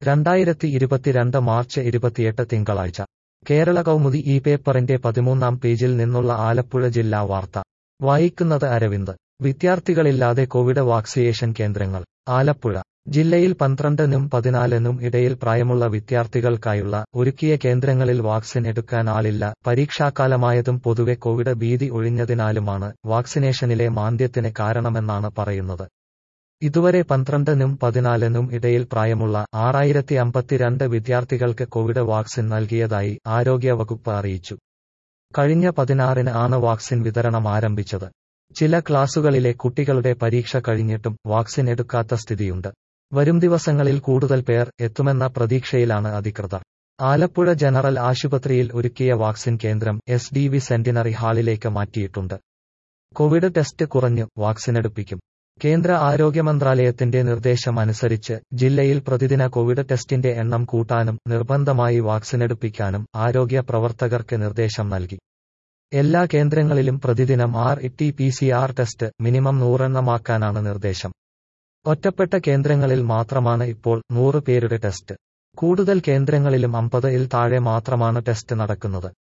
രണ്ടായിരത്തി ഇരുപത്തിരണ്ട് മാർച്ച് ഇരുപത്തിയെട്ട് തിങ്കളാഴ്ച കേരള കൗമുദി ഈ പേപ്പറിന്റെ പതിമൂന്നാം പേജിൽ നിന്നുള്ള ആലപ്പുഴ ജില്ലാ വാർത്ത വായിക്കുന്നത് അരവിന്ദ് വിദ്യാർത്ഥികളില്ലാതെ കോവിഡ് വാക്സിനേഷൻ കേന്ദ്രങ്ങൾ ആലപ്പുഴ ജില്ലയിൽ പന്ത്രണ്ടിനും പതിനാലിനും ഇടയിൽ പ്രായമുള്ള വിദ്യാർത്ഥികൾക്കായുള്ള ഒരുക്കിയ കേന്ദ്രങ്ങളിൽ വാക്സിൻ എടുക്കാൻ ആളില്ല പരീക്ഷാക്കാലമായതും പൊതുവെ കോവിഡ് ഭീതി ഒഴിഞ്ഞതിനാലുമാണ് വാക്സിനേഷനിലെ മാന്ദ്യത്തിന് കാരണമെന്നാണ് പറയുന്നത് ഇതുവരെ പന്ത്രണ്ടിനും പതിനാലിനും ഇടയിൽ പ്രായമുള്ള ആറായിരത്തി അമ്പത്തിരണ്ട് വിദ്യാർത്ഥികൾക്ക് കോവിഡ് വാക്സിൻ നൽകിയതായി ആരോഗ്യവകുപ്പ് അറിയിച്ചു കഴിഞ്ഞ പതിനാറിന് ആണ് വാക്സിൻ വിതരണം ആരംഭിച്ചത് ചില ക്ലാസുകളിലെ കുട്ടികളുടെ പരീക്ഷ കഴിഞ്ഞിട്ടും വാക്സിൻ എടുക്കാത്ത സ്ഥിതിയുണ്ട് വരും ദിവസങ്ങളിൽ കൂടുതൽ പേർ എത്തുമെന്ന പ്രതീക്ഷയിലാണ് അധികൃതർ ആലപ്പുഴ ജനറൽ ആശുപത്രിയിൽ ഒരുക്കിയ വാക്സിൻ കേന്ദ്രം എസ് ഡി വി സെന്റിനറി ഹാളിലേക്ക് മാറ്റിയിട്ടുണ്ട് കോവിഡ് ടെസ്റ്റ് കുറഞ്ഞു വാക്സിനെടുപ്പിക്കും കേന്ദ്ര ആരോഗ്യ മന്ത്രാലയത്തിന്റെ നിർദ്ദേശം അനുസരിച്ച് ജില്ലയിൽ പ്രതിദിന കോവിഡ് ടെസ്റ്റിന്റെ എണ്ണം കൂട്ടാനും നിർബന്ധമായി വാക്സിനെടുപ്പിക്കാനും ആരോഗ്യ പ്രവർത്തകർക്ക് നിർദ്ദേശം നൽകി എല്ലാ കേന്ദ്രങ്ങളിലും പ്രതിദിനം R T P C R test minimum നൂറെണ്ണമാക്കാനാണ് നിർദ്ദേശം ഒറ്റപ്പെട്ട കേന്ദ്രങ്ങളിൽ മാത്രമാണ് ഇപ്പോൾ നൂറ് പേരുടെ ടെസ്റ്റ് കൂടുതൽ കേന്ദ്രങ്ങളിലും അമ്പത് ഇൽ താഴെ മാത്രമാണ് ടെസ്റ്റ് നടക്കുന്നത്